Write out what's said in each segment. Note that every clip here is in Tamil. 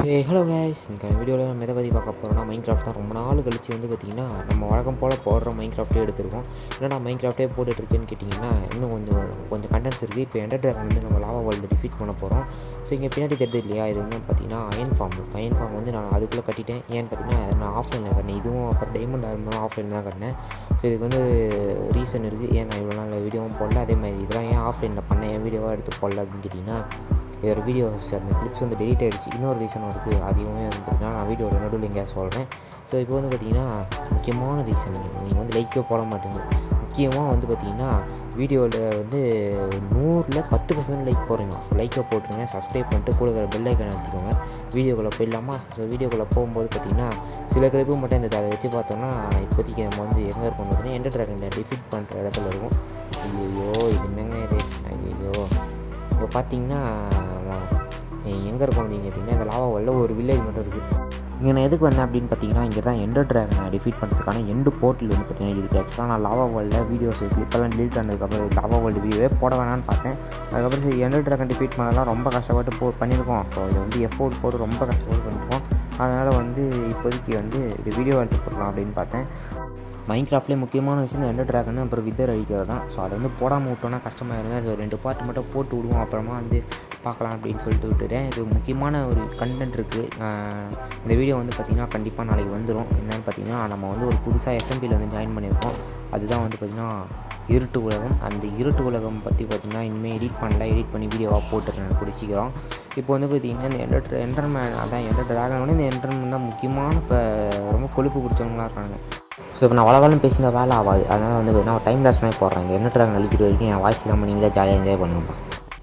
ஹே ஹலோ கைஸ் இந்த வீடியோவில் நம்ம எதை பற்றி பார்க்க போகிறோம்னா மைண்ட் கிராஃப்ட் தான் ரொம்ப நாள் கழிச்சு வந்து பார்த்திங்கன்னா நம்ம வழக்கம் போல் போடுற மைண்ட் கிராஃப்டே எடுத்திருக்கோம் என்னடா மைண்ட் கிராஃப்டே போட்டுட்ருக்கேன்னு கேட்டிங்கன்னா இன்னும் கொஞ்சம் கொஞ்சம் கண்டென்ட்ஸ் இருக்குது இப்போ எண்டர் ட்ராகன் வந்து நம்ம லாவா வேர்ல்டு டிஃபீட் பண்ண போகிறோம் ஸோ இங்கே பின்னாடி தெரியுது இல்லையா இது வந்து பார்த்திங்கன்னா அயன் ஃபார்ம் அயன் ஃபார்ம் வந்து நான் அதுக்குள்ளே கட்டிட்டேன் ஏன்னு பார்த்தீங்கன்னா அதை நான் ஆஃப்லைனில் கட்டினேன் இதுவும் அப்புறம் டைமண்ட் ஆகும்போது ஆஃப்லைனில் தான் கட்டினேன் ஸோ இதுக்கு வந்து ரீசன் இருக்குது ஏன் நான் இவ்வளோ நாள் வீடியோவும் போடல அதே மாதிரி இதெல்லாம் ஏன் ஆஃப்லைனில் பண்ணேன் என் வீடியோவாக எடுத்து போடல அப்படின்னு கேட்டிங்கன்னா இதோட வீடியோஸ் அந்த கிளிப்ஸ் வந்து டெலிட் ஆகிடுச்சு இன்னொரு ரீசனும் இருக்குது அதையுமே வந்து பார்த்திங்கன்னா நான் வீடியோட நடுவில் எங்கேயா சொல்கிறேன் ஸோ இப்போ வந்து பார்த்திங்கன்னா முக்கியமான ரீசன் நீங்கள் வந்து லைக்கே போட மாட்டீங்க முக்கியமாக வந்து பார்த்திங்கன்னா வீடியோவில் வந்து நூறில் பத்து பர்சன்ட் லைக் போடுறீங்க லைக்கை போட்டுருங்க சப்ஸ்கிரைப் பண்ணிட்டு கூட இருக்கிற பெல் ஐக்கன் அழுத்திக்கோங்க வீடியோக்குள்ளே போயிடலாமா ஸோ வீடியோக்குள்ளே போகும்போது பார்த்திங்கன்னா சில கிளிப்பு மட்டும் இந்த அதை வச்சு பார்த்தோன்னா இப்போதைக்கு நம்ம வந்து எங்கே இருக்கோம் பார்த்தீங்கன்னா எண்டர் ட்ராகன் டிஃபீட் பண்ணுற இடத்துல இருக்கும் ஐயோ இது என்னங்க இது ஐயோ இப்போ பார்த்தீங்கன்னா எங்கே இருக்கோம் அப்படின்னு கேட்டிங்கன்னா இந்த லாவா வேர்ல்டில் ஒரு வில்லேஜ் மட்டும் இருக்குது இங்கே நான் எதுக்கு வந்தேன் அப்படின்னு பார்த்தீங்கன்னா இங்கே தான் எண்டர் ட்ராகனை டிஃபீட் பண்ணுறதுக்கான எண்டு போர்ட்டில் வந்து பார்த்தீங்கன்னா இருக்குது ஆக்சுவலாக நான் லாவா வேர்ல்டில் வீடியோஸ் கிளிப்பெல்லாம் டெலிட் ஆனதுக்கப்புறம் லாவா வேர்ல்டு வீடியோவே போட வேணான்னு பார்த்தேன் அதுக்கப்புறம் சரி எண்டர் ட்ராகன் டிஃபீட் பண்ணலாம் ரொம்ப கஷ்டப்பட்டு போ பண்ணியிருக்கோம் ஸோ இது வந்து எஃபோர்ட் போட்டு ரொம்ப கஷ்டப்பட்டு பண்ணியிருக்கோம் அதனால் வந்து இப்போதைக்கு வந்து இது வீடியோ எடுத்து போடலாம் அப்படின்னு பார்த்தேன் மைண்ட் கிராஃப்ட்லேயே முக்கியமான விஷயம் இந்த எண்டர் ட்ராகன் அப்புறம் விதர் அழிக்கிறது தான் ஸோ அதை வந்து போடாமல் விட்டோன்னா கஷ்டமாயிருங்க ஸோ ரெண்டு பார்ட் மட்டும் போட்டு விடுவோம் அப்புறமா வந்து பார்க்கலாம் அப்படின்னு சொல்லிட்டு விட்டுட்டேன் இது முக்கியமான ஒரு கண்டென்ட் இருக்குது இந்த வீடியோ வந்து பார்த்திங்கன்னா கண்டிப்பாக நாளைக்கு வந்துடும் என்னென்னு பார்த்தீங்கன்னா நம்ம வந்து ஒரு புதுசாக எஸ்எம்பியில் வந்து ஜாயின் பண்ணியிருக்கோம் அதுதான் வந்து பார்த்திங்கன்னா இருட்டு உலகம் அந்த இருட்டு உலகம் பற்றி பார்த்திங்கன்னா இனிமேல் எடிட் பண்ணல எடிட் பண்ணி வீடியோவாக போட்டுறேன் பிடிச்சிக்கிறோம் இப்போ வந்து பார்த்திங்கன்னா இந்த எண்டர் என்டர்மேன் அதான் எண்டர் ட்ராகனோட இந்த என்டர்மேன் தான் முக்கியமான இப்போ ரொம்ப கொழுப்பு பிடிச்சவங்களாம் இருக்காங்க ஸோ இப்போ நான் வளவலம் பேசினா வேலை ஆகாது அதனால் வந்து பார்த்தீங்கன்னா ஒரு டைம் லாஸ் பண்ணி போடுறேன் இந்த என்ன ட்ராகன் அழிக்கிற வரைக்கும் என் வாய்ஸ் இல்லாமல் நீங்களே ஜாலியாக என்ஜாய் பண்ணுங்கப்பா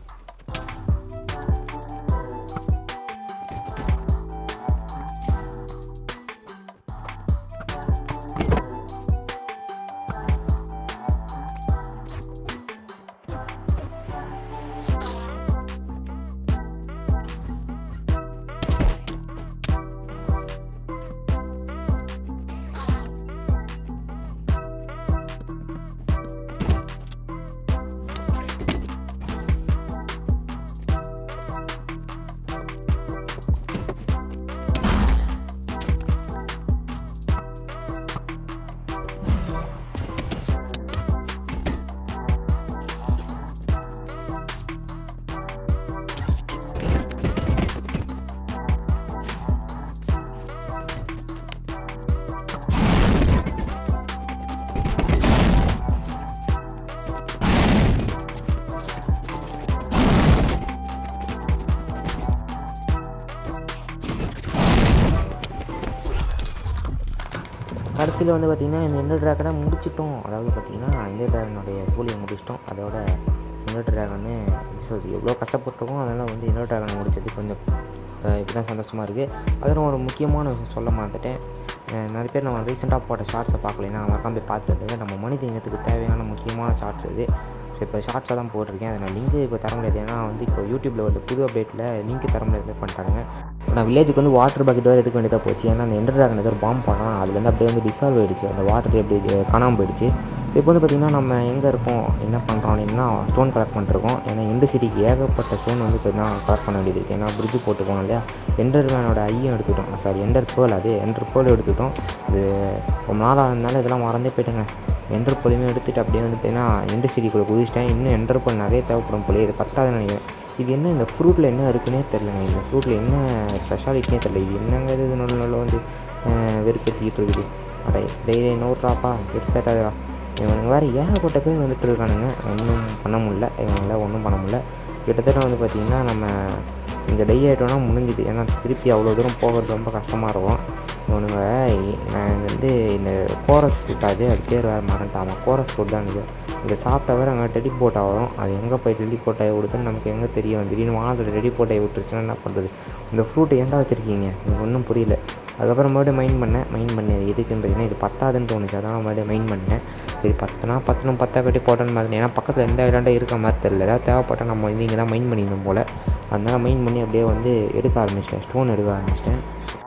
கடைசியில் வந்து பார்த்திங்கன்னா இந்த எண்டர் ட்ராகனை முடிச்சிட்டோம் அதாவது பார்த்திங்கன்னா எண்டர் ட்ராகனுடைய சோழியை முடிச்சிட்டோம் அதோட எண்டர் ட்ராகனு சொல்றது எவ்வளோ கஷ்டப்பட்டிருக்கோம் அதனால் வந்து எண்டர் ட்ராகனை முடிச்சது கொஞ்சம் இப்போ தான் சந்தோஷமாக இருக்குது அதில் ஒரு முக்கியமான விஷயம் சொல்ல மாட்டேன் நிறைய பேர் நம்ம ரீசெண்டாக போட்ட ஷார்ட்ஸை பார்க்கலைன்னா மறக்காம போய் பார்த்துட்டு நம்ம மனித இனத்துக்கு தேவையான முக்கியமான ஷார்ட்ஸ் இது ஸோ இப்போ ஷார்ட்ஸாக தான் போட்டிருக்கேன் அதை நான் லிங்க்கு இப்போ தர முடியாது ஏன்னா வந்து இப்போ யூடியூப்பில் வந்து புது அப்டேட்டில் லிங்க் தர முடியாது பண்ணிட்டாங்க நான் வில்லேஜுக்கு வந்து வாட்டர் பக்கெட் வேறு எடுக்க வேண்டியதாக போச்சு ஏன்னா அந்த எண்டர் ட்ராகன் ஏதோ ஒரு பாம்பு பண்ணலாம் அதுலேருந்து அப்படியே வந்து டிசால்வ் ஆகிடுச்சு அந்த வாட்டர் எப்படி காணாமல் போயிடுச்சு இப்போ வந்து பார்த்திங்கன்னா நம்ம எங்கே இருக்கோம் என்ன பண்ணுறோம் அப்படின்னா ஸ்டோன் கலெக்ட் பண்ணிருக்கோம் ஏன்னா எண்டு சிட்டிக்கு ஏகப்பட்ட ஸ்டோன் வந்து பார்த்தீங்கன்னா கலெக்ட் பண்ண வேண்டியது இருக்குது ஏன்னா பிரிட்ஜு போட்டுக்கோம் இல்லையா எண்டர் மேனோட ஐயும் எடுத்துக்கிட்டோம் சாரி எண்டர் பேர்ல் அது எண்டர் பேர்ல் எடுத்துக்கிட்டோம் இது ரொம்ப நாள் ஆனதுனால இதெல்லாம் மறந்தே போயிட்டேங்க எண்டர் போலையுமே எடுத்துகிட்டு அப்படியே வந்து பார்த்தீங்கன்னா எண்டு சிட்டிக்குள்ளே குதிச்சிட்டேன் இன்னும் எண்டர் போல் நிறைய தேவைப்படும் போலே இது பத்தாதுன்னு நினைக்கிறேன் இது என்ன இந்த ஃப்ரூட்டில் என்ன இருக்குன்னே தெரிலங்க இந்த ஃப்ரூட்டில் என்ன ஸ்பெஷாலிட்டினே தெரில இது என்னங்க இது நல்ல நல்ல வந்து வெறுப்பேற்றிக்கிட்டு இருக்குது அடே டெய்லி நூறுராப்பா வெறுப்பேற்றாதுரா இவனுங்க வேறு ஏகப்பட்ட பேர் வந்துட்டு இருக்கானுங்க ஒன்றும் பண்ண முடில இவங்கள ஒன்றும் பண்ண முடில கிட்டத்தட்ட வந்து பார்த்திங்கன்னா நம்ம இங்கே டை ஆகிட்டோன்னா முடிஞ்சுது ஏன்னா திருப்பி அவ்வளோ தூரம் போகிறது ரொம்ப கஷ்டமாக இருக்கும் இவனுங்க நான் வந்து இந்த கோரஸ் ஃபுட் அது அது பேர் வேறு மறந்துட்டாமா கோரஸ் ஃபுட் தான் இது இங்கே சாப்பிட்ட வேறு அங்கே டெடி போட்டால் வரும் அது எங்கே போய் டெடி போட்டாய் விடுதுன்னு நமக்கு எங்கே தெரியும் திடீர்னு வானத்தில் டெடி போட்டாய் விட்டுருச்சுன்னா என்ன பண்ணுறது இந்த ஃப்ரூட்டை ஏன்டா வச்சுருக்கீங்க எனக்கு ஒன்றும் புரியல அதுக்கப்புறம் மறுபடியும் மைண்ட் பண்ணேன் மைண்ட் பண்ணி அது எதுக்குன்னு பார்த்தீங்கன்னா இது பத்தாதுன்னு தோணுச்சு அதான் மறுபடியும் மைண்ட் பண்ணேன் சரி பத்துனா பத்துனும் பத்தா கட்டி போட்டோன்னு மாதிரி ஏன்னா பக்கத்தில் எந்த ஐலாண்டாக இருக்க மாதிரி தெரில ஏதாவது தேவைப்பட்டால் நம்ம வந்து இங்கே தான் மைண்ட் பண்ணியிருந்தோம் போல் அதனால் மைண்ட் பண்ணி அப்படியே வந்து எடுக்க ஆரம்பிச்சிட்டேன் ஸ்டோன் எடுக்க ஆரம்பிச்சிட்டேன்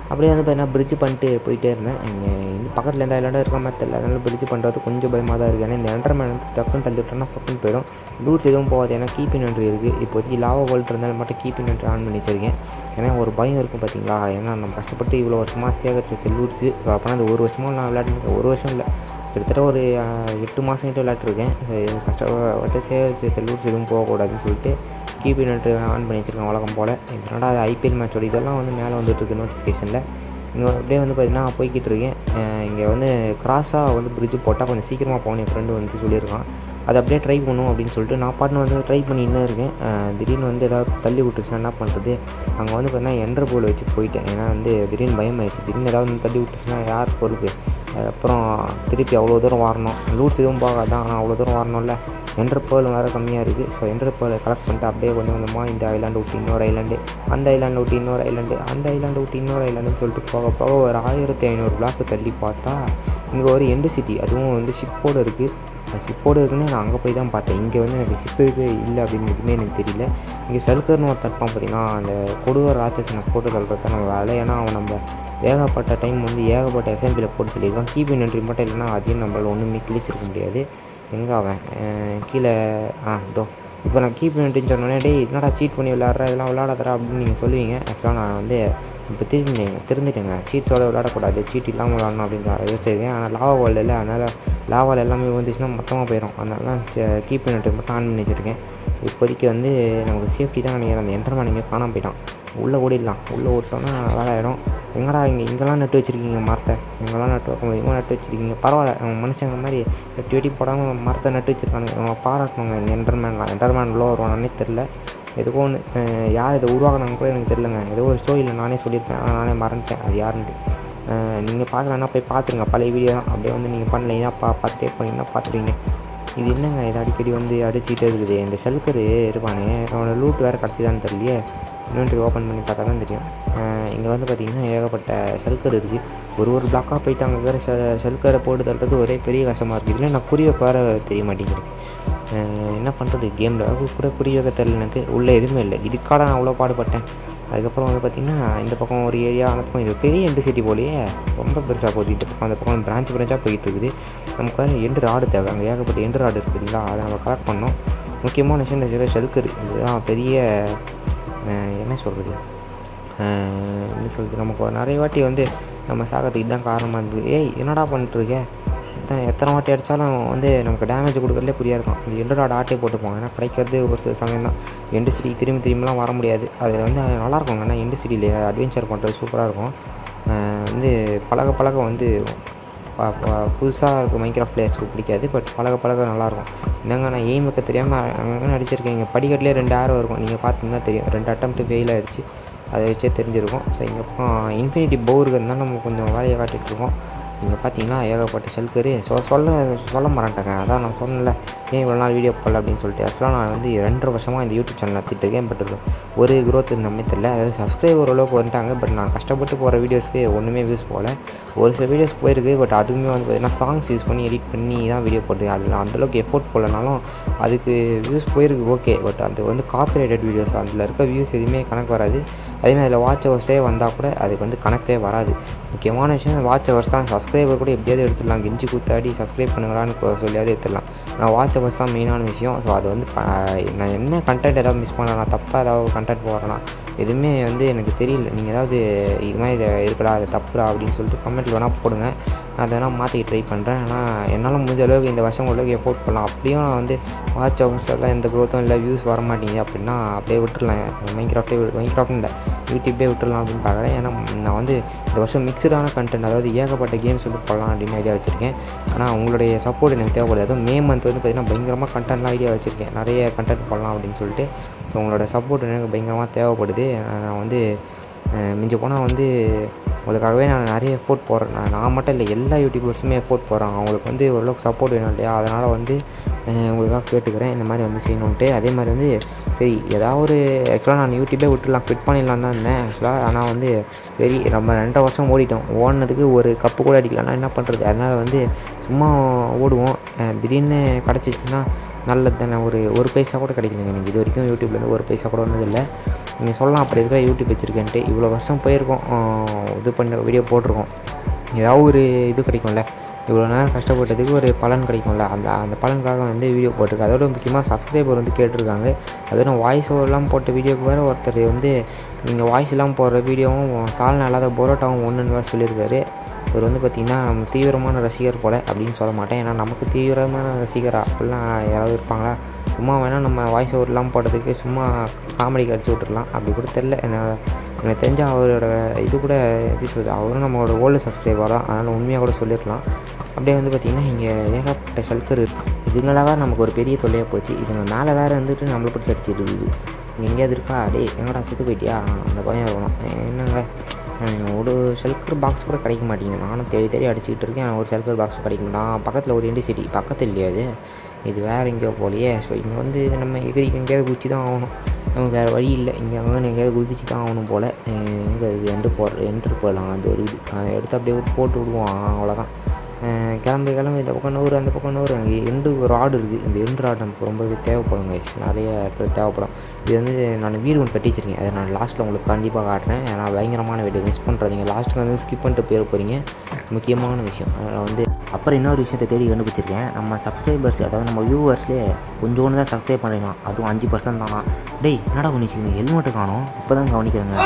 அப்படியே வந்து பார்த்தீங்கன்னா பிரிட்ஜ் பண்ணிட்டு போயிட்டே இருந்தேன் இங்கே இந்த பக்கத்தில் எந்த ஐலாண்டும் இருக்க மாதிரி தெரியல அதனால பிரிட்ஜ் பண்ணுறது கொஞ்சம் பயமாக தான் இருக்குது ஏன்னா இந்த என்டர்மேன் வந்து டக்குன்னு தள்ளி விட்டோம்னா சக்குன்னு போயிடும் லூட்ஸ் எதுவும் போகாது ஏன்னா கீப் இன்வென்ட்ரி இருக்குது இப்போதைக்கு லாவா வேர்ல்ட் இருந்தாலும் மட்டும் கீப் இன்வென்ட்ரி ஆன் பண்ணி வச்சிருக்கேன் ஏன்னா ஒரு பயம் இருக்கும் பார்த்தீங்களா ஏன்னா நம்ம கஷ்டப்பட்டு இவ்வளோ வருஷமாக சேகரிச்சு வச்ச லூட்ஸு ஸோ அப்போனா அந்த ஒரு வருஷமும் நான் விளையாண்டுருக்கேன் ஒரு வருஷம் இல்லை கிட்டத்தட்ட ஒரு ஆஹ், எட்டு மாதம் கிட்ட விளையாட்டுருக்கேன் ஸோ இது கஷ்டப்பட்டு சேகரிச்சு வச்ச லூட்ஸ் எதுவும் போகக்கூடாதுன்னு சொல்லிட்டு கீப் இன்வென்ட்ரி ஆன் பண்ணி வச்சிருக்கேன் வழக்கம் போல் இதனால அது ஐபிஎல் மேட்சோட இதெல்லாம் வந்து மேலே வந்துட்டுருக்கு நோட்டிஃபிகேஷனில் இங்கே அப்படியே வந்து பார்த்தீங்கன்னா போய்கிட்டு இருக்கேன் இங்கே வந்து கிராஸாக வந்து பிரிட்ஜ் போட்டால் கொஞ்சம் சீக்கிரமாக போகணும் என் ஃப்ரெண்டு வந்து சொல்லியிருக்கான் அதை அப்படியே ட்ரை பண்ணும் அப்படின்னு சொல்லிட்டு நான் பாட்டுன்னு வந்து ட்ரை பண்ணி இன்னும் இருக்கேன் அஹ் திடீர்னு வந்து ஏதாவது தள்ளி விட்டுச்சுன்னா என்ன பண்ணுறது அங்கே வந்து பார்த்தீங்கன்னா என்ட்ரு போல் வச்சு போயிட்டேன் ஏன்னா வந்து திடீர்னு பயம் ஆயிடுச்சு திடீர்னு ஏதாவது வந்து தள்ளி விட்டுச்சுன்னா யார் பொறுப்பு அதுக்கப்புறம் திருப்பி அவ்வளோ தூரம் வரணும் லூட்ஸ் எதுவும் போகாதான் ஆனால் அவ்வளோ தூரம் வரணும்ல என்ட்ரு பேர்ல் வேறு கம்மியாக இருக்குது ஸோ என்ட்ரு பேர்ல் கலெக்ட் பண்ணிட்டு அப்படியே கொஞ்சம் கொஞ்சமாக இந்த ஐலாண்டு விட்டு இன்னொரு ஐலாண்டு அந்த ஐலாண்டு விட்டு இன்னொரு ஐலாண்டு அந்த ஐலாண்டு விட்டு இன்னொரு ஐலாண்டுன்னு சொல்லிட்டு போக போக ஒரு ஆயிரத்தி ஐநூறு பிளாக் தள்ளி பார்த்தா இங்கே ஒரு எண்டு சிட்டி அதுவும் வந்து ஷிப்போடு இருக்குது ஷிப்போடு இருக்குன்னு நான் அங்கே போய் தான் பார்த்தேன் இங்கே வந்து எனக்கு ஷிப் இருக்குது இல்லை அப்படின்னு எதுவுமே எனக்கு தெரியல இங்கே சல்கர்னு ஒரு தட்பான் பார்த்தீங்கன்னா அந்த கொடுவர் ராட்சசனை போட்டு தள்ளுறது நம்ம வேலை ஏன்னா அவன் நம்ம ஏகப்பட்ட டைம் வந்து ஏகப்பட்ட எஸ்எம்பியில் போட்டு சொல்லியிருக்கான் கீப் இன்வென்ட்ரி மட்டும் இல்லைன்னா அதையும் நம்மளால் ஒன்றுமே கிழிச்சிருக்க முடியாது எங்கே அவன் அஹ் கீழே ஆ இதோ இப்போ நான் கீப் இன்வென்ட்ரின்னு சொன்னோன்னே டேய் என்னடா சீட் பண்ணி விளாட்ற இதெல்லாம் விளாடாதரா அப்படின்னு நீங்கள் சொல்லுவீங்க ஆக்சுவலாக நான் வந்து இப்போ திரும்பிங்க திருந்துட்டேங்க சீட்டோட விளையாடக்கூடாது சீட் இல்லாமல் விளாடணும் அப்படின்னு யோசிச்சிருக்கேன் ஆனால் லாவா வேர்ல்டு இல்லை அதனால் லாவால் எல்லாமே வந்துச்சுன்னா மொத்தமாக போயிடும் அதனால தான் கீப் பண்ணிட்டு மட்டும் ஆன் பண்ணி வச்சுருக்கேன் இப்போதைக்கு வந்து நமக்கு சேஃப்டி தான் நினைக்கிறேன் அந்த என்டர்மேன் இங்கே காணாம போயிட்டான் உள்ளே ஓடிடலாம் உள்ளே ஓட்டோன்னா வேலை ஆகிடும் எங்கடா இங்கே இங்கெல்லாம் நட்டு வச்சுருக்கீங்க மரத்தை எங்கெல்லாம் நட்டு வைக்க முடியுமோ நட்டு வச்சுருக்கீங்க பரவாயில்ல அவங்க மனுஷங்க மாதிரி வெட்டி வெட்டி போடாமல் மரத்தை நட்டு வச்சுருக்கானுங்க அவங்க பாராட்டணுங்க இந்த என்டர்மேன்லாம் என்டர்மேன் உள்ள வருவானே தெரில எதுக்கோ ஒன்று யார் இதை உருவாக்குனாங்க கூட எனக்கு தெரிலங்க ஏதோ ஒரு ஸ்டோரியில் நானே சொல்லியிருப்பேன் ஆனால் நானே மறந்துட்டேன் அது யாருன்ட்டு நீங்கள் பார்க்கலன்னா போய் பார்த்துருங்க பழைய வீடியோ தான் அப்படியே வந்து நீங்கள் பண்ணலைன்னா பா பார்த்துட்டே போனீங்கன்னா பார்த்துருவீங்க இது என்னங்க இது அடிக்கடி வந்து அடிச்சுக்கிட்டே இருக்குது இந்த ஷல்கர் இருப்பானே அவனோட லூட் வேறு கிடச்சிதான்னு தெரியலையே இன்வென்ட்ரி ஓப்பன் பண்ணி பார்த்தா தான் தெரியும் இங்கே வந்து பார்த்திங்கன்னா ஏகப்பட்ட ஷல்கர் இருக்குது ஒரு ஒரு பிளாக்காக போயிட்டு அங்கே இருக்கிற ஷ ஷல்கரை போட்டு தள்ளுறது ஒரே பெரிய கஷ்டமாக இருக்குது இதில் நான் குறி வைக்க வேறு தெரிய மாட்டேங்குது அஹ் என்ன பண்ணுறது கேமில் கூட குறி வைக்க தெரியல எனக்கு உள்ளே எதுவுமே இல்லை இதுக்காக நான் அவ்வளோ பாடுபட்டேன் அதுக்கப்புறம் வந்து பார்த்திங்கன்னா இந்த பக்கம் ஒரு ஏரியா அந்த பக்கம் இது பெரிய எண்டு சிட்டி போலயே ரொம்ப பெருசாக போகுது இந்த பக்கம் அந்த பக்கம் பிரான்ச் பிரான்ச்சாக போயிட்டு இருக்குது நமக்கு வந்து எண்டு ராடு தேவை அங்கே ஏகப்பட்ட எண்டு ராடு இருக்குதுங்களா அதை நம்ம கலெக்ட் பண்ணோம் முக்கியமான விஷயம் இந்த சில ஷெல்கர் இதுதான் பெரிய அஹ், என்ன சொல்கிறது என்ன சொல்கிறது நமக்கு ஒரு நிறைய வாட்டி வந்து நம்ம சாகிறதுக்கு இதுதான் காரணமாக இருந்தது ஏய் என்னடா பண்ணிட்டுருக்க எத்தனை எத்தனை வாட்டி அடித்தாலும் வந்து நமக்கு டேமேஜ் கொடுக்குறதுலே புரியா இருக்கும் இந்த எண்டோட ஆட்டே போட்டுப்போம் ஏன்னா கிடைக்கிறது ஒரு சில சமயம் தான் எண்டு சிட்டி திரும்பி திரும்பிலாம் வர முடியாது அது வந்து நல்லாயிருக்கும் ஏன்னா எண்டு சிட்டியில் அட்வென்ச்சர் பண்ணுறது சூப்பராக இருக்கும் அஹ் வந்து பழக பழக வந்து புதுசாக இருக்க மைக்ராஃப்ட் பிளேயர்ஸ்க்கு பிடிக்காது பட் பழக பழக நல்லாயிருக்கும் என்னங்க நான் எய்ம் வைக்க தெரியாமல் அங்கங்கே நடிச்சிருக்கேன் இங்கே படிக்கட்டிலே ரெண்டு ஆரோ இருக்கும் நீங்கள் பார்த்தீங்கன்னா தெரியும் ரெண்டு அட்டம்ப்ட் ஃபெயில் ஆயிடுச்சு அதை வச்சே தெரிஞ்சிருக்கும் ஸோ இங்கே இன்ஃபினிட்டி போ இருக்கிறதுனால நம்ம கொஞ்சம் வேலையை காட்டிகிட்டு இருக்கோம் இங்கே பார்த்தீங்கன்னா ஏகப்பட்ட ஷெல்கரு சொ சொல்ல சொல்ல மாட்டேங்க அதான் நான் சொன்னல ஏன் இவ்வளோ நாள் வீடியோ போடல அப்படின்னு சொல்லிட்டு ஆக்சுவலாக நான் வந்து ரெண்டரை வருஷமாக இந்த யூடியூப் சேனல் நடத்திட்டு இருக்கேன் பட் ஒரு growth இந்த மாதிரி தெரியல அதாவது சப்ஸ்கிரைபர் ஓரளவுக்கு வந்துட்டாங்க பட் நான் கஷ்டப்பட்டு போகிற வீடியோஸ்க்கு ஒன்றுமே வியூஸ் போகல ஒரு சில வீடியோஸ் போயிருக்கு பட் அதுவுமே வந்து பார்த்தீங்கன்னா சாங்ஸ் யூஸ் பண்ணி எடிட் பண்ணி தான் வீடியோ போட்டு அதில் அந்தளவுக்கு எஃபோர்ட் போடலனாலும் அதுக்கு வியூஸ் போயிருக்கு ஓகே பட் அது வந்து காப்பிரைட்டட் வீடியோஸ் அதில் இருக்க வியூஸ் எதுவுமே கணக்கு வராது அதேமாதிரி அதில் வாட்ச் ஹவர்ஸே வந்தால் கூட அதுக்கு வந்து கணக்கே வராது முக்கியமான விஷயம் வாட்ச் ஹவர்ஸ் தான் சப்ஸ்கிரைபர் கூட எப்படியாவது எடுத்துடலாம் கெஞ்சி கூத்தாடி சப்ஸ்கிரைப் பண்ணுங்களான்னு கொ- சொல்லியாவது எடுத்துடலாம் ஆனால் வாட்ச் ஹவர்ஸ் தான் மெயினான விஷயம் ஸோ அது வந்து ப- நான் என்ன கண்டென்ட் ஏதாவது மிஸ் பண்ணலாம் நான் தப்பாக ஏதாவது கண்டென்ட் போடுறேன்னா எதுவுமே வந்து எனக்கு தெரியல நீங்கள் ஏதாவது இது மாதிரி இது இருக்குடா அது தப்புடா அப்படின்னு சொல்லிட்டு கமெண்ட்டில் வேணால் போடுங்க நான் அதை வேணால் மாற்றிக்க ட்ரை பண்ணுறேன் ஆனால் என்னால் முடிஞ்ச அளவுக்கு இந்த வருஷம் அளவுக்கு எஃபோர்ட் பண்ணலாம் அப்படியும் நான் வந்து வாட்ச் ஹவர்ஸ் எல்லாம் எந்த க்ரோத்தும் இல்லை வியூஸ் வர மாட்டேங்குது அப்படின்னா அப்படியே விட்டுறலாம் மைக்ராஃப்டே மைக்ராஃப்ட் இல்லை யூடியூப்பே விட்டுறலாம் அப்படின்னு பார்க்குறேன் ஏன்னா நான் வந்து இந்த வருஷம் மிக்சடான கண்டென்ட் அதாவது ஏகப்பட்ட கேம்ஸ் வந்து போடலாம் அப்படின்னு ஐடியா வச்சுருக்கேன் ஆனால் உங்களுடைய சப்போர்ட் எனக்கு தேவைப்படுது அதுவும் மே மந்த் வந்து பார்த்திங்கன்னா பயங்கரமாக கண்டென்ட்லாம் ஐடியா வச்சுருக்கேன் நிறைய கண்டென்ட் போடலாம் அப்படின்னு சொல்லிட்டு ஸோ உங்களோட சப்போர்ட் எனக்கு பயங்கரமாக தேவைப்படுது நான் வந்து அஹ், மிஞ்சி போனால் வந்து உங்களுக்காகவே நான் நிறைய எஃபோர்ட் போடுறேன் நான் நான் மட்டும் இல்லை எல்லா யூடியூபர்ஸுமே எஃபோர்ட் போடுறாங்க அவங்களுக்கு வந்து ஓரளவுக்கு சப்போர்ட் வேணும் இல்லையா அதனால் வந்து அஹ், உங்களுக்காக கேட்டுக்கிறேன் இந்த மாதிரி வந்து செய்யணுன்ட்டு அதே மாதிரி வந்து சரி ஏதாவது ஒரு ஆக்சுவலாக நான் யூடியூப்பே விட்டுலாம் குவிட் பண்ணிடலாம் தான் இருந்தேன் ஆக்சுவலாக ஆனால் வந்து சரி நம்ம ரெண்டரை வருஷம் ஓடிட்டோம் ஓடினதுக்கு ஒரு கப்பு கூட அடிக்கலன்னா என்ன பண்ணுறது அதனால் வந்து சும்மா ஓடுவோம் அஹ், திடீர்னு கிடச்சிச்சின்னா நல்லது தானே ஒரு ஒரு பைசா கூட கிடைக்கலங்க எனக்கு இது வரைக்கும் யூடியூப்லேருந்து ஒரு பைசா கூட வந்ததில்லை நீங்கள் சொல்லலாம் அப்படி இருக்கிற யூடியூப் வச்சுருக்கேன்ட்டு இவ்வளோ வருஷம் போயிருக்கோம் ஆஹ் இது பண்ண வீடியோ போட்டிருக்கோம் ஏதாவது ஒரு இது கிடைக்கும்ல இவ்வளோ நேரம் கஷ்டப்பட்டதுக்கு ஒரு பலன் கிடைக்கும்ல அந்த அந்த பலனுக்காக வந்து வீடியோ போட்டிருக்கு அதோட முக்கியமாக சப்ஸ்கிரைபர் வந்து கேட்டிருக்காங்க அதோட வாய்ஸ் ஓவர்லாம் போட்ட வீடியோக்கு வேறு ஒருத்தர் வந்து நீங்கள் வாய்ஸ் எல்லாம் போடுற வீடியோவும் சால்னா இல்லாத பரோட்டாவும் ஒன்றுன்னு வேறு சொல்லியிருக்காரு இவர் வந்து பார்த்திங்கன்னா நம்ம தீவிரமான ரசிகர் போல் அப்படின்னு சொல்ல மாட்டேன் ஏன்னா நமக்கு தீவிரமான ரசிகர் அப்படிலாம் யாராவது இருப்பாங்களா சும்மா வேணால் நம்ம வாய்ஸ் ஓவர்லாம் போடுறதுக்கு சும்மா காமெடிக்கு அடிச்சு விட்டுறலாம் அப்படி கூட தெரில என்ன எனக்கு தெரிஞ்ச அவரோட இது கூட எப்படி சொல்கிறது அவரும் நம்மளோட ஓல்டு சப்ஸ்கிரைபர் தான் அதனால் உண்மையாக கூட சொல்லிடலாம் அப்படியே வந்து பார்த்திங்கன்னா இங்கே ஏகப்பட்ட சல்கர் இருக்குது இதுங்களாக நமக்கு ஒரு பெரிய தொல்லையாக போச்சு இதுங்க மேலே வேறு இருந்துட்டு நம்மளை பிடிச்சி அடிச்சிட்டு இருக்குது இங்கே எங்கேயாவது இருக்கா டே எங்கடா செத்து போயிட்டியா அந்த பையன் இருக்கணும் என்னங்க ஹம், ஒரு ஷெல்கர் பாக்ஸ் கூட கிடைக்க மாட்டேங்குது நானும் தேடி தேடி அடிச்சுக்கிட்டு இருக்கேன் ஒரு ஷெல்கர் பாக்ஸ் கிடைக்க மாட்டான் பக்கத்தில் ஒரு இண்டி சிட்டி பக்கத்தில் இல்லையா அது இது வேறு எங்கேயோ போலையே ஸோ இங்கே வந்து நம்ம எதிரி எங்கேயாவது குதிச்சு தான் ஆகணும் நமக்கு வேறு வழி இல்லை இங்கே அங்கே எங்கேயாவது குதிச்சு தான் ஆகணும் போல் எங்கே இது எண்டு போகிற என்ட்ரு போயிடலாம் அது ஒரு இது அதை எடுத்து அப்படியே விட்டு போட்டு விடுவோம் அவ்வளோதான் அஹ் கிளம்பு கிளம்பு இந்த பக்கம் நூறு அந்த பக்கம் நூறு அங்கே எண்டு ராடு இருக்குது இந்த எண்டு ராடு நமக்கு ரொம்பவே தேவைப்படும் guys. நிறைய இடத்துல தேவைப்படும் இது வந்து நான் வீடு ஒன்று கட்டி வச்சிருக்கேன் அதை நான் லாஸ்ட்டில் உங்களுக்கு கண்டிப்பாக காட்டுறேன் ஏன்னா பயங்கரமான வீடியோ மிஸ் பண்ணுறதுங்க லாஸ்ட்டில் வந்து ஸ்கிப் பண்ணிட்டு போயிட போகிறீங்க முக்கியமான விஷயம் அதில் வந்து அப்புறம் இன்னொரு விஷயத்தை தேடி கண்டுபிடிச்சிருக்கேன் நம்ம சப்ஸ்கிரைபர்ஸ் அதாவது நம்ம வியூவர்ஸ்லேயே கொஞ்சோண்டு தான் சப்ஸ்கிரைப் பண்ணிடலாம் அதுவும் அஞ்சு பர்சன்ட் தானா டேய் என்னடா பண்ணிச்சிங்க ஹெல்மெட்டு காணும் இப்போ தான் கவனிக்கிறேங்க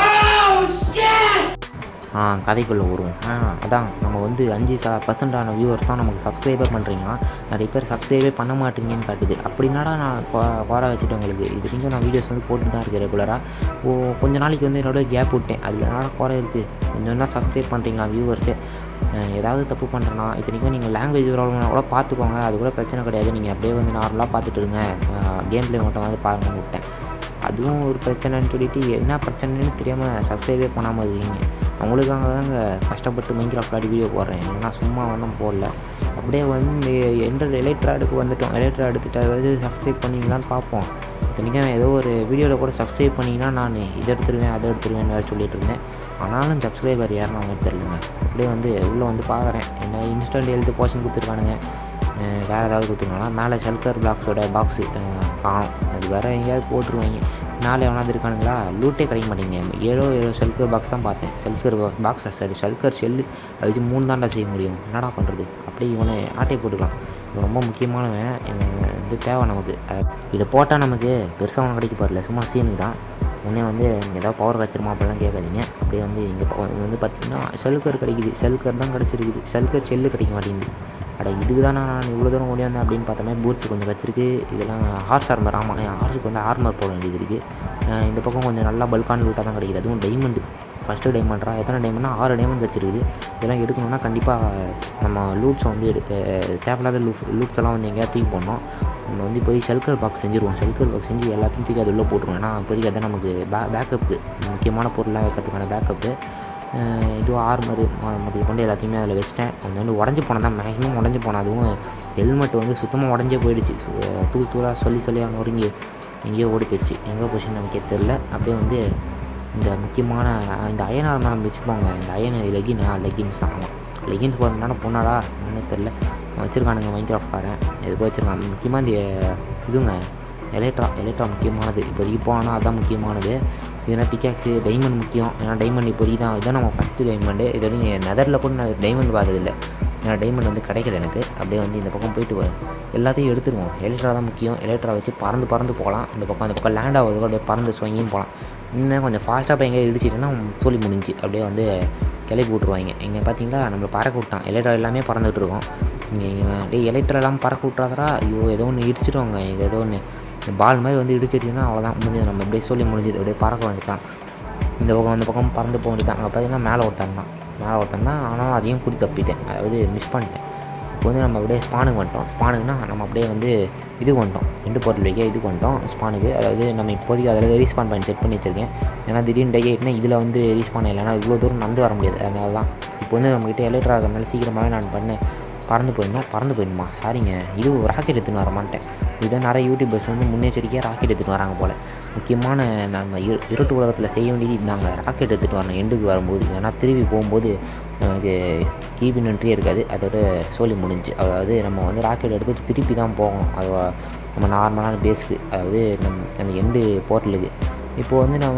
ஆ கதைக்குள்ளே வருவோம் ஆ அதான் நம்ம வந்து அஞ்சு ச பர்சன்டான வியூவர்ஸ் தான் நமக்கு சப்ஸ்கிரைபே பண்ணுறீங்கன்னா நிறைய பேர் சப்ஸ்கிரைபே பண்ண மாட்டீங்கன்னு காட்டுது அப்படின்னாடா நான் குறை வச்சுட்டு உங்களுக்கு இது வரைக்கும் நான் வீடியோஸ் வந்து போட்டு தான் இருக்கேன் ரெகுலராக ஓ கொஞ்ச நாளைக்கு வந்து என்னோட கேப் விட்டேன் அதில் என்னடா குறை இருக்குது கொஞ்சம் தான் சப்ஸ்கிரைப் பண்ணுறீங்களா வியூவர்ஸே ஏதாவது தப்பு பண்ணுறேன்னா இத்தனைக்கும் நீங்கள் லாங்குவேஜ் ப்ராப்ளம்னா கூட பார்த்துக்கோங்க அது கூட பிரச்சனை கிடையாது நீங்கள் அப்படியே வந்து நார்மலாக பார்த்துட்டு இருங்க கேம் ப்ளே மட்டும் வந்து பாருங்கன்னு விட்டேன் அதுவும் ஒரு பிரச்சனைன்னு சொல்லிட்டு என்ன பிரச்சனைன்னு தெரியாமல் சப்ஸ்கிரைபே பண்ணாமல் இருக்கீங்க அவங்களுக்காக தாங்க கஷ்டப்பட்டு மைண்ட் கிராஃப்ட் ஆடி வீடியோ போடுறேன் இல்லைன்னா சும்மா ஒன்றும் போடல அப்படியே வந்து இந்த என்ற எலக்ட்ராடுக்கு வந்துட்டோம் எலக்ட்ரா எடுத்துகிட்டு அதாவது சப்ஸ்கிரைப் பண்ணீங்களான்னு பார்ப்போம் இத்தனைக்கும் ஏதோ ஒரு வீடியோவில் கூட சப்ஸ்கிரைப் பண்ணிங்கன்னா நான் இதை எடுத்துருவேன் அதை எடுத்துருவேன்னு வேறு சொல்லிட்டு இருந்தேன் ஆனாலும் சப்ஸ்கிரைபர் யாரும் அவங்க தெரிலங்க அப்படியே வந்து உள்ளே வந்து பார்க்குறேன் என்ன இன்ஸ்டன்ட் ஹெல்த் போர்ஷன் கொடுத்துருக்கானுங்க அஹ் வேறு ஏதாவது கொடுத்துருக்காங்களா மேலே ஷல்கர் பாக்ஸோட பாக்ஸு காணும் அது வேறு எங்கேயாவது போட்டுருவாங்க மேலே எவனாவது இருக்கானுங்களா லூட்டே கிடைக்க மாட்டேங்க ஏழோ ஏழோ ஷல்கர் பாக்ஸ் தான் பார்த்தேன் ஷல்கர் பாக்ஸா சரி ஷல்கர் ஷெல்லு அது வச்சு மூணு தாண்டா செய்ய முடியும் என்னடா பண்ணுறது அப்படியே இவனை ஆட்டை போட்டுக்கலாம் இவன் ரொம்ப முக்கியமானவன் இவன் வந்து தேவை நமக்கு அஹ் இதை போட்டால் நமக்கு பெருசாக ஒன்றும் கிடைக்க போகிறல சும்மா சீனு தான் உடனே வந்து ஏதாவது பவர் கிடச்சிருமா அப்படிலாம் கேட்காதீங்க அப்படியே வந்து இங்கே வந்து பார்த்தீங்கன்னா ஷெல்கர் கிடைக்குது ஷெல்கர் தான் கிடச்சிருக்குது ஷெல்கர் செல்லு கிடைக்க மாட்டேங்குது அட இதுக்கு தானே நான் இவ்வளோ தூரம் ஓடி வந்தேன் அப்படின்னு பார்த்தோமே பூட்ஸ் கொஞ்சம் வச்சிருக்கு இதெல்லாம் ஹார்ஸ் ஆர்மர் ஆமாம் என் ஹார்ஸுக்கு வந்து ஆர்மர் போட வேண்டியது இருக்குது அஹ் இந்த பக்கம் கொஞ்சம் நல்லா பல்கான லூட்டாக தான் கிடைக்குது அதுவும் டைமண்டு ஃபஸ்ட்டு டைமண்ட்ரா எத்தனை டைமண்ட்னா ஆறு டைமண்ட் வச்சிருக்குது இதெல்லாம் எடுக்கணும்னா கண்டிப்பாக நம்ம லூட்ஸை வந்து எடுக்க தேவையில்லாத லூப் லூட்ஸ் எல்லாம் வந்து எங்கேயாவது தூக்கி போடணும் நம்ம வந்து இப்போதைக்கு ஷெல்கர் பாக்ஸ் செஞ்சுருவோம் ஷெல்கர் பாக்ஸ் செஞ்சு எல்லாத்தையும் தூக்கி அது உள்ளே போட்டுருவோம் ஏன்னா இப்போதைக்கு அதான் நமக்கு பே பேக்கப்புக்கு முக்கியமான பொருளாக வைக்கிறதுக்கான பேக்கப்பு இதுவும் ஆர்மரு முதல் கொண்டு எல்லாத்தையுமே அதில் வச்சிட்டேன் கொஞ்சம் வந்து உடஞ்சி போனது தான் மேக்ஸிமம் உடஞ்சி போனேன் அதுவும் ஹெல்மெட் வந்து சுத்தமாக உடஞ்சே போயிடுச்சு சு- தூள் தூளாக சொல்லி சொல்லி அவங்க ஒருங்கி எங்கேயோ ஓடி போயிடுச்சு எங்கே போச்சுன்னு நமக்கே தெரில அப்படியே வந்து இந்த முக்கியமான இந்த அயன் ஆர்மர் நம்ம வச்சுப்போங்க இந்த அயன் லெகின் லெகின்ஸ் தான் ஆமாம் லெகின்ஸ் போகிறதுனால பொண்ணாடா ஒன்றும் தெரில வச்சுருக்கானுங்க மைண்ட் கிராஃப்ட்காரன் எதுக்கு வச்சுருக்காங்க முக்கியமாக இந்த இதுங்க எலக்ட்ரா எலக்ட்ரா முக்கியமானது இப்போதைக்கு போனால் அதான் முக்கியமானது இதுனா பிக்காக்ஸு டைமண்ட் முக்கியம் ஏன்னா டைமண்ட் இப்போதைக்கு தான் இதான் நம்ம ஃபஸ்ட்டு டைமண்டு இது வரைக்கும் நெதரில் கூட நான் டைமண்ட் பார்த்ததில்ல ஏன்னா டைமண்ட் வந்து கிடைக்கல எனக்கு அப்படியே வந்து இந்த பக்கம் போயிட்டு வ- எல்லாத்தையும் எடுத்துருவோம் எலக்ட்ரா தான் முக்கியம் எலக்ட்ரா வச்சு பறந்து பறந்து போகலாம் இந்த பக்கம் அந்த பக்கம் லேண்ட் ஆகுது அப்படியே பறந்து சுவங்கின்னு போகலாம் இன்னும் கொஞ்சம் ஃபாஸ்ட்டாக போய் எங்கேயா இடிச்சிட்டேன்னா சொல்லி முடிஞ்சு அப்படியே வந்து கிளப்பி விட்ருவாங்க இங்கே பார்த்தீங்களா நம்மளை பறக்க விட்டான் எலக்ட்ரா எல்லாமே பறந்துட்டு இருக்கோம் இங்கே இங்கே டேய் எலக்ட்ரா எல்லாம் பறக்க விட்றாதரா ஐயோ ஏதோ ஒன்று இடிச்சிடுவாங்க இது ஏதோ ஒன்று இந்த பால் மாதிரி வந்து இடிச்சிட்டுன்னா அவ்வளோதான் முடிஞ்சது நம்ம அப்படியே சொல்லி முடிஞ்சது அப்படியே பறக்க வேண்டியதான் இந்த பக்கம் அந்த பக்கம் பறந்து போக வேண்டியதான் அங்கே பார்த்தீங்கன்னா மேலே ஒருத்தன் தான் மேலே ஒருத்தன் தான் ஆனாலும் அதையும் கூட்டி தப்பிட்டேன் அதாவது மிஸ் பண்ணிட்டேன் இப்போ வந்து நம்ம அப்படியே ஸ்பானுக்கு வந்துட்டோம் ஸ்பானுக்குனா நம்ம அப்படியே வந்து இது வந்துட்டோம் ரெண்டு பொருள் வைக்க இது வந்துட்டோம் ஸ்பானுக்கு அதாவது நம்ம இப்போதைக்கு அதில் ரீஸ்பான் பண்ணி செட் பண்ணி வச்சிருக்கேன் ஏன்னா திடீர்னு டைட்னா இதில் வந்து ரீஸ்பான் இல்லைனா இவ்வளோ தூரம் நடந்து வர முடியாது அதனால தான் இப்போ வந்து நம்மக்கிட்ட எலக்ட்ரா இருக்கிறதுனால சீக்கிரமாகவே நான் பண்ணேன் பறந்து போயிடணும் பறந்து போயிடணுமா சாரிங்க இது ராக்கெட் எடுத்துன்னு வர மாட்டேன் இதை நிறைய யூடியூபர்ஸ் வந்து முன்னெச்சரிக்கையாக ராக்கெட் எடுத்துன்னு வராங்க போல் முக்கியமான நம்ம இரு இருட்டு உலகத்தில் செய்ய வேண்டியது இதாங்க ராக்கெட் எடுத்துகிட்டு வரணும் எண்டுக்கு வரும்போது ஏன்னா திரும்பி போகும்போது நமக்கு கீபின் என்ட்ரியே இருக்காது அதோட சோலி முடிஞ்சு அதாவது நம்ம வந்து ராக்கெட் எடுத்துகிட்டு திருப்பி தான் போகணும் அது நம்ம நார்மலான பேஸுக்கு அதாவது நம் அந்த எண்டு போர்ட்டலுக்கு இப்போது வந்து நம்ம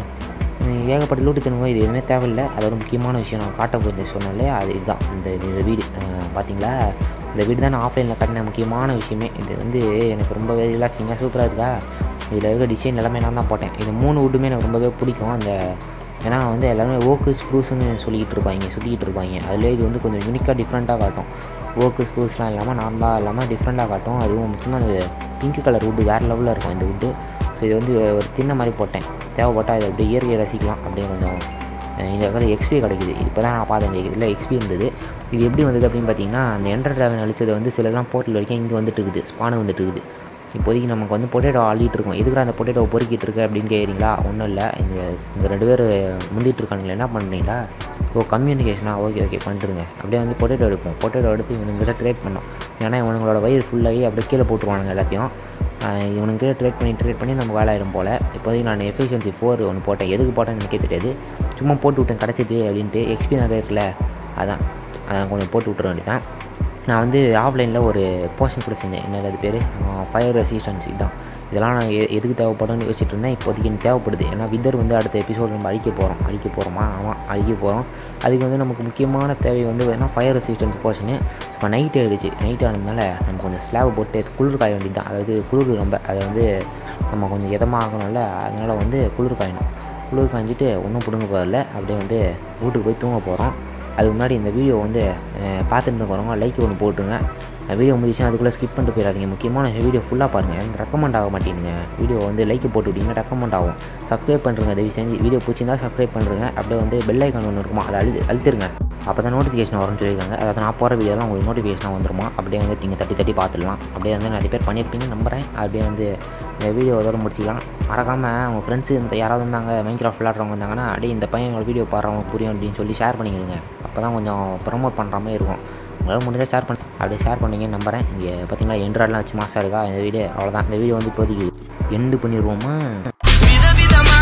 உம், ஏகப்பட்ட லூட்டு தருவோம் இது எதுவுமே தேவையில்லை அதோட முக்கியமான விஷயம் நான் காட்ட போயிருந்தேன் சொன்னாலே அது இதுதான் இந்த இந்த வீடு அஹ், பார்த்தீங்களா இந்த வீடு தான் நான் ஆஃப்லைனில் கட்டின முக்கியமான விஷயமே இது வந்து எனக்கு ரொம்பவே ரிலாக்ஸிங்காக சூப்பராக இருக்கா இதில் இருக்க டிசைன் எல்லாமே நான் தான் போட்டேன் இது மூணு வுட்டுமே எனக்கு ரொம்பவே பிடிக்கும் அந்த ஏன்னா வந்து எல்லாருமே ஓக்கு ஸ்ப்ரூஸ்னு சொல்லிக்கிட்டு இருப்பாங்க சுற்றிக்கிட்டு இருப்பாங்க அதில் இது வந்து கொஞ்சம் யூனிக்காக டிஃப்ரெண்ட்டாக காட்டும் ஓக்கு ஸ்ப்ரூஸ்லாம் இல்லாமல் நார்மலாக இல்லாமல் டிஃப்ரெண்ட்டாக காட்டும் அதுவும் முக்கியமாக அந்த பிங்க் கலர் வுட்டு வேறு லெவலில் இருக்கும் இந்த வுட்டு ஸோ இது வந்து ஒரு தின்ன மாதிரி போட்டேன் தேவைப்பட்டால் இதை அப்படியே இயற்கையை ரசிக்கலாம் அப்படியே கொஞ்சம் அஹ் இந்த இடத்துல எக்ஸ்பி கிடைக்குது இப்போ தான் நான் பார்த்தேன் இந்த இதில் எக்ஸ்பி இருந்தது இது எப்படி வந்தது அப்படின்னு பார்த்தீங்கன்னா அந்த என்டர் டிராவன் அழிச்சது வந்து சிலலாம் போர்ட்டில் வரைக்கும் இங்கே வந்துட்டு இருக்குது ஸ்பானு வந்துட்டு இருக்குது இப்போதைக்கு நமக்கு வந்து பொட்டேட்டோ ஆளிட்டு இருக்கோம் எதுக்குற அந்த பொட்டேட்டோ பொறுக்கிட்டு இருக்கு அப்படின்னு கேட்குறீங்களா ஒன்றும் இல்லை இந்த இந்த ரெண்டு பேர் முந்திட்டு இருக்கானுங்களே என்ன பண்ணுறீங்களா ஓ கம்யூனிகேஷனா ஓகே ஓகே பண்ணிட்டுருங்க அப்படியே வந்து பொட்டேட்டோ எடுப்போம் பொட்டேட்டோ எடுத்து இவனுங்கிட்ட ட்ரேட் பண்ணோம் ஏன்னா இவனுங்களோட வயிறு ஃபுல்லாகி அப்படியே கீழே போட்டுருவானுங்க எல்லாத்தையும் ஆஹ் இவனுக்கு ட்ரேட் பண்ணி ட்ரேட் பண்ணி நம்ம வேலை ஆயிடும் போல் இப்போதைக்கு நான் எஃபிஷியன்சி ஃபோர் ஒன்று போட்டேன் எதுக்கு போட்டேன்னு எனக்கே தெரியாது சும்மா போட்டு விட்டேன் கிடச்சிது அப்படின்ட்டு எக்ஸ்பி நிறைய இருக்குல்ல அதான் அதான் கொஞ்சம் போட்டு விட்டுற வேண்டியதான் நான் வந்து ஆஃப்லைனில் ஒரு போர்ஷன் கூட செஞ்சேன் என்னது அது பேர் ஃபயர் ரெசிஸ்டன்ஸ் இதுதான் இதெல்லாம் நான் எ- எதுக்கு தேவைப்படும்னு யோசிச்சுட்டு இருந்தேன் இப்போதைக்கு எனக்கு தேவைப்படுது ஏன்னா விதர் வந்து அடுத்த எபிசோட் நம்ம அழிக்க போகிறோம் அழிக்க போகிறோமா ஆமாம் அழிக்க போகிறோம் அதுக்கு வந்து நமக்கு முக்கியமான தேவை வந்து வேணா ஃபயர் ரெசிஸ்டன்ஸ் போர்ஷனு இப்போ நைட் ஆகிடுச்சு நைட் ஆனதுனால நம்ம கொஞ்சம் ஸ்லாப் போட்டு குளிர் காய வேண்டியது தான் அதாவது குளிர் ரொம்ப அதை வந்து நம்ம கொஞ்சம் இதமாக ஆகணும்ல அதனால் வந்து குளிர் காயணும் குளிர் காய்ஞ்சிட்டு ஒன்றும் பிடுங்க போதில்ல அப்படியே வந்து வீட்டுக்கு போய் தூங்க போகிறோம் அதுக்கு முன்னாடி இந்த வீடியோ வந்து அஹ், பார்த்துட்டு இருக்கிறவங்க லைக் ஒன்று போட்டுருங்க வீடியோ முடிச்சுன்னா அதுக்குள்ளே ஸ்கிப் பண்ணிட்டு போயிடாதீங்க முக்கியமான வீடியோ ஃபுல்லாக பாருங்கள் எனக்கு ரெக்கமெண்ட் ஆக மாட்டேங்குங்க வீடியோ வந்து லைக் போட்டு விட்டீங்கன்னா ரெக்கமெண்ட் ஆகும் சப்ஸ்கிரைப் பண்ணுறங்க தயவு செஞ்சு வீடியோ பிடிச்சிருந்தா சப்ஸ்கிரைப் பண்ணுறங்க அப்படியே வந்து பெல் ஐக்கான் ஒன்று இருக்குமா அதை அழு அழுத்திருங்க அப்போ தான் நோட்டிஃபிகேஷன் வரும்னு சொல்லியிருக்காங்க அதாவது நான் போகிற வீடியோலாம் உங்களுக்கு நோட்டிஃபிகேஷன் வந்துருமா அப்படியே வந்து நீங்கள் தட்டி தட்டி பார்த்துடலாம் அப்படியே வந்து நிறைய பேர் பண்ணியிருப்பீங்க நம்புகிறேன் அப்படியே வந்து இந்த வீடியோ அதோட முடிச்சிக்கலாம் மறக்காமல் உங்கள் ஃப்ரெண்ட்ஸு இந்த யாராவது இருந்தாங்க மைண்ட் கிராஃப்ட் விளாட்றவங்க இருந்தாங்கன்னா அப்படியே இந்த பையன் உங்களோட வீடியோ பாடுறவங்க புரியும் அப்படின்னு சொல்லி ஷேர் பண்ணிக்கிடுங்க அப்போ தான் கொஞ்சம் ப்ரமோட் பண்ணுற மாதிரி இருக்கும் உங்களால் முடிஞ்சால் ஷேர் பண்ண அப்படியே ஷேர் பண்ணீங்கன்னு நம்புறேன் இங்கே பார்த்தீங்களா எண்ட்ராட்லாம் வச்சு மாசாக இருக்கா இந்த வீடியோ அவ்வளோதான் இந்த வீடியோ வந்து இப்போதைக்கு எண்டு பண்ணிடுவோமா விதவிதமா